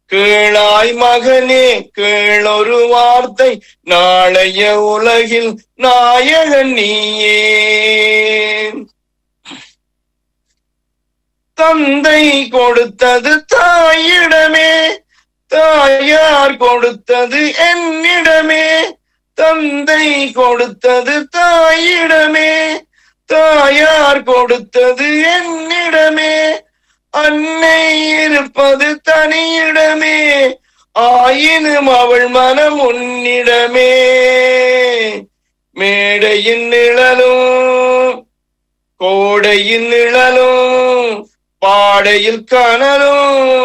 கேளாய் மகனே கேளொரு வார்த்தை நாளைய உலகில் நாயகன் நீயே தந்தை கொடுத்தது தாயிடமே தாயார் கொடுத்தது என்னிடமே தந்தை கொடுத்தது தாயிடமே தாயார் கொடுத்தது என்னிடமே அன்னை இருப்பது தனியிடமே ஆயினும் அவள் மனம் உன்னிடமே மேடையின் நிழலும் கோடையின் நிழலும் பாடையில் கனலும்